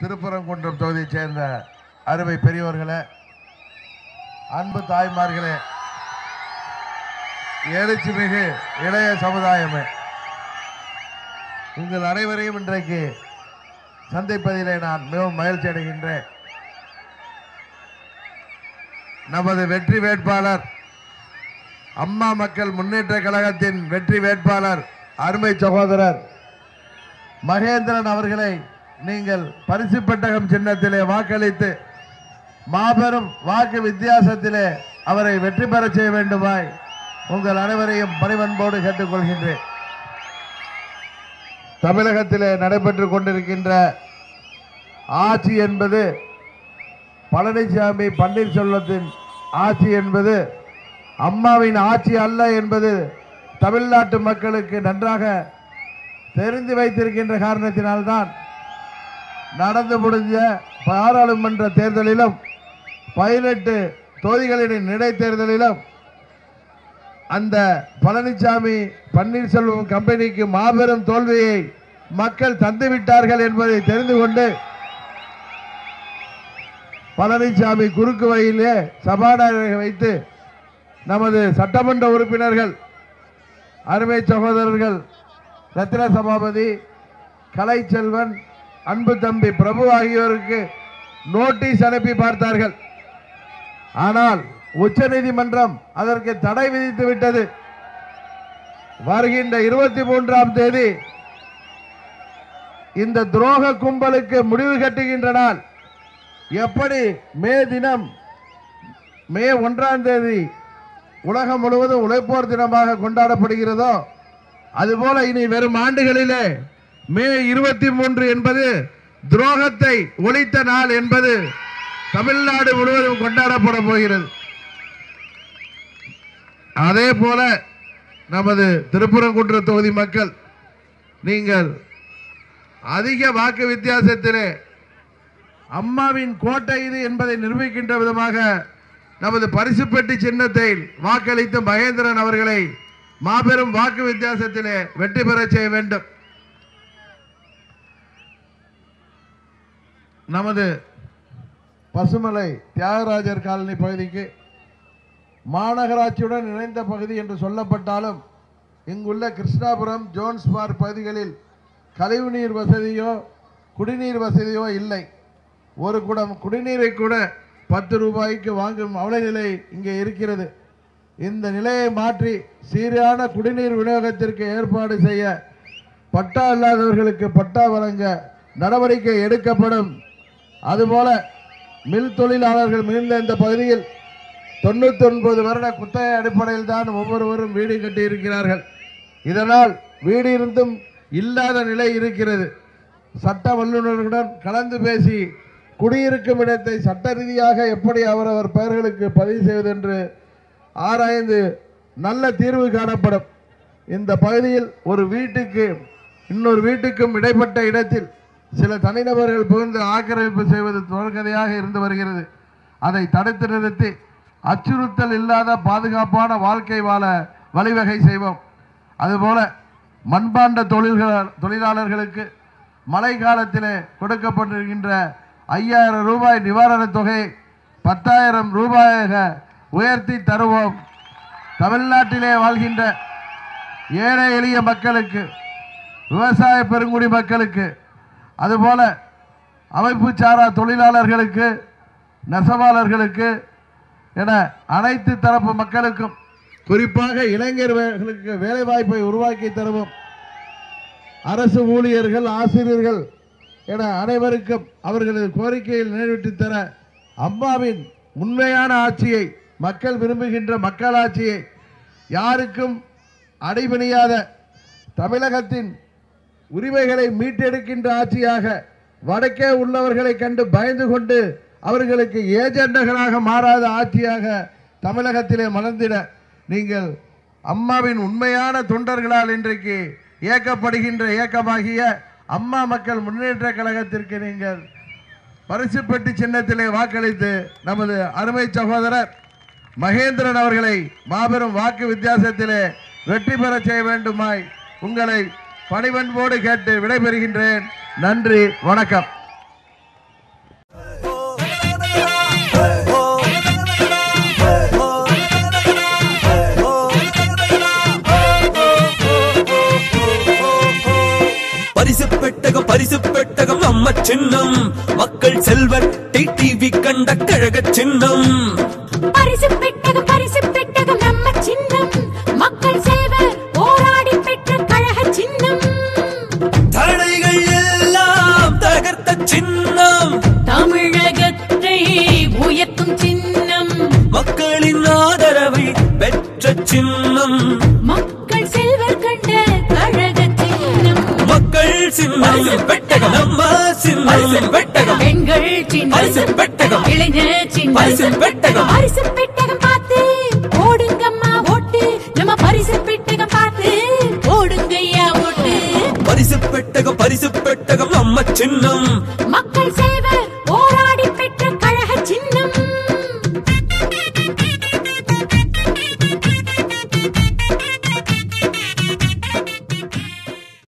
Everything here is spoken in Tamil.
திருப்பரங்குன்றம் தொகுதியைச் சேர்ந்த அருமை பெரியவர்களே அன்பு தாய்மார்களே எழுச்சி மிகு இளைய சமுதாயமே உங்கள் அனைவரையும் இன்றைக்கு சந்திப்பதிலே நான் மிகவும் மகிழ்ச்சி அடைகின்றேன் நமது வெற்றி வேட்பாளர் அம்மா மக்கள் முன்னேற்ற கழகத்தின் வெற்றி வேட்பாளர் அருமை சகோதரர் மகேந்திரன் அவர்களை நீங்கள் பரிசு பெட்டகம் சின்னத்திலே வாக்களித்து மாபெரும் வாக்கு வித்தியாசத்திலே அவரை வெற்றி பெறச் செய்ய வேண்டுமாய் உங்கள் அனைவரையும் பணிவன்போடு கேட்டுக்கொள்கின்றேன் தமிழகத்திலே நடைபெற்றுக் கொண்டிருக்கின்ற ஆட்சி என்பது பழனிசாமி பன்னீர்செல்வத்தின் ஆட்சி என்பது அம்மாவின் ஆட்சி அல்ல என்பது தமிழ்நாட்டு மக்களுக்கு நன்றாக தெரிந்து வைத்திருக்கின்ற காரணத்தினால்தான் நடந்து முடிஞ்ச பாராளுமன்ற தேர்தலிலும் பதினெட்டு தொகுதிகளின் இடைத்தேர்தலிலும் அந்த பழனிசாமி பன்னீர்செல்வம் கம்பெனிக்கு மாபெரும் தோல்வியை மக்கள் தந்துவிட்டார்கள் என்பதை தெரிந்து கொண்டு பழனிசாமி குறுக்கு வழியிலே சபாநாயகரை வைத்து நமது சட்டமன்ற உறுப்பினர்கள் அருமை சகோதரர்கள் ரத்தின சபாபதி கலைச்செல்வன் அன்பு தம்பி பிரபு ஆகியோருக்கு நோட்டீஸ் அனுப்பி பார்த்தார்கள் ஆனால் உச்சநீதிமன்றம் அதற்கு தடை விதித்து விட்டது வருகின்ற இருபத்தி மூன்றாம் தேதி இந்த துரோக கும்பலுக்கு முடிவு கட்டுகின்ற நாள் எப்படி மே தினம் மே ஒன்றாம் தேதி உலகம் முழுவதும் உழைப்போர் தினமாக கொண்டாடப்படுகிறதோ அதுபோல இனி வெறும் ஆண்டுகளிலே மே இருபத்தி மூன்று என்பது துரோகத்தை ஒழித்த நாள் என்பது தமிழ்நாடு முழுவதும் கொண்டாடப்பட போகிறது அதே போல நமது திருப்பரங்குன்ற தொகுதி மக்கள் நீங்கள் அதிக வாக்கு வித்தியாசத்திலே அம்மாவின் கோட்டை இது என்பதை நிரூபிக்கின்ற விதமாக நமது பரிசு பெட்டி சின்னத்தை வாக்களித்து மகேந்திரன் அவர்களை மாபெரும் வாக்கு வித்தியாசத்திலே வெற்றி பெறச் செய்ய வேண்டும் நமது பசுமலை தியாகராஜர் காலனி பகுதிக்கு மாநகராட்சியுடன் இணைந்த பகுதி என்று சொல்லப்பட்டாலும் இங்குள்ள கிருஷ்ணாபுரம் ஜோன்ஸ்பார் பகுதிகளில் கழிவுநீர் வசதியோ குடிநீர் வசதியோ இல்லை ஒரு குடம் குடிநீரை கூட பத்து ரூபாய்க்கு வாங்கும் அவல நிலை இங்கே இருக்கிறது இந்த நிலையை மாற்றி சீரான குடிநீர் விநியோகத்திற்கு ஏற்பாடு செய்ய பட்டா இல்லாதவர்களுக்கு பட்டா வழங்க நடவடிக்கை எடுக்கப்படும் அதுபோல மில் தொழிலாளர்கள் மிகுந்த இந்த பகுதியில் தொண்ணூத்தி ஒன்பது வருட குத்தகை அடிப்படையில் தான் ஒவ்வொருவரும் வீடு கட்டி இருக்கிறார்கள் இதனால் வீடு இருந்தும் இல்லாத நிலை இருக்கிறது சட்ட வல்லுநர்களுடன் கலந்து பேசி குடியிருக்கும் இடத்தை சட்ட ரீதியாக எப்படி அவரவர் பெயர்களுக்கு பதிவு செய்வது என்று ஆராய்ந்து நல்ல தீர்வு காணப்படும் இந்த பகுதியில் ஒரு வீட்டுக்கு இன்னொரு வீட்டுக்கும் இடைப்பட்ட இடத்தில் சில தனிநபர்கள் புகுந்து ஆக்கிரமிப்பு செய்வது தொடர்கதையாக இருந்து வருகிறது அதை தடுத்து நிறுத்தி அச்சுறுத்தல் இல்லாத பாதுகாப்பான வாழ்க்கை வாழ வழிவகை செய்வோம் அதுபோல மண்பாண்ட தொழில்கள் தொழிலாளர்களுக்கு மழை காலத்திலே கொடுக்கப்பட்டிருக்கின்ற ஐயாயிரம் ரூபாய் நிவாரணத் தொகை பத்தாயிரம் ரூபாயாக உயர்த்தி தருவோம் தமிழ்நாட்டிலே வாழ்கின்ற ஏழை எளிய மக்களுக்கு விவசாய பெருங்குடி மக்களுக்கு அதுபோல அமைப்பு சாரா தொழிலாளர்களுக்கு நெசவாளர்களுக்கு என அனைத்து தரப்பு மக்களுக்கும் குறிப்பாக இளைஞர்களுக்கு வேலைவாய்ப்பை உருவாக்கி தருவோம் அரசு ஊழியர்கள் ஆசிரியர்கள் என அனைவருக்கும் அவர்களது கோரிக்கையில் நிறைவேற்றி தர அம்மாவின் உண்மையான ஆட்சியை மக்கள் விரும்புகின்ற மக்களாட்சியை யாருக்கும் அடைபணியாத தமிழகத்தின் உரிமைகளை மீட்டெடுக்கின்ற ஆட்சியாக வடக்கே உள்ளவர்களை கண்டு பயந்து கொண்டு அவர்களுக்கு ஏஜெண்டர்களாக மாறாத ஆட்சியாக தமிழகத்திலே மலர்ந்திட நீங்கள் அம்மாவின் உண்மையான தொண்டர்களால் இன்றைக்கு இயக்கப்படுகின்ற இயக்கமாகிய அம்மா மக்கள் முன்னேற்ற கழகத்திற்கு நீங்கள் பரிசு பெட்டி சின்னத்திலே வாக்களித்து நமது அருமை சகோதரர் மகேந்திரன் அவர்களை மாபெரும் வாக்கு வித்தியாசத்திலே வெற்றி பெறச் செய்ய வேண்டுமாய் உங்களை பணிவன்போடு கேட்டு விடைபெறுகின்றேன் நன்றி வணக்கம் நம்ம சின்னம் மக்கள் செல்வர் டிவி கண்ட கழக சின்னம் பரிசு பெட்டகம் பரிசு பெட்டகம் நம்ம சின்னம் மக்கள் செல்வர் போராடி பெற்ற கழக சின்னம் தடைகள் எல்லாம் தகர்த்த சின்னம் தமிழகத்தை உயர்த்தும் சின்னம் மக்களின் ஆதரவை பெற்ற சின்னம் மக்கள் செல்வர் கண்ட கழக சின்னம் மக்கள் சின்னம் பெட்டகம் நம்ம சின்னம் பெட்டகம் பெண்கள் பரிசு சின்னம் பெட்டகம். இளைஞர் சின்னம் பரிசு பெட்டகம். பரிசு பெட்டகம் பார்த்து ஓடுங்கம்மா ஓட்டு நம்ம பரிசு பெட்டகம் பார்த்து ஓடுங்கய்யா ஓட்டு பரிசு பெட்டகம் பரிசு பெட்டகம் நம்ம சின்னம் மக்கள்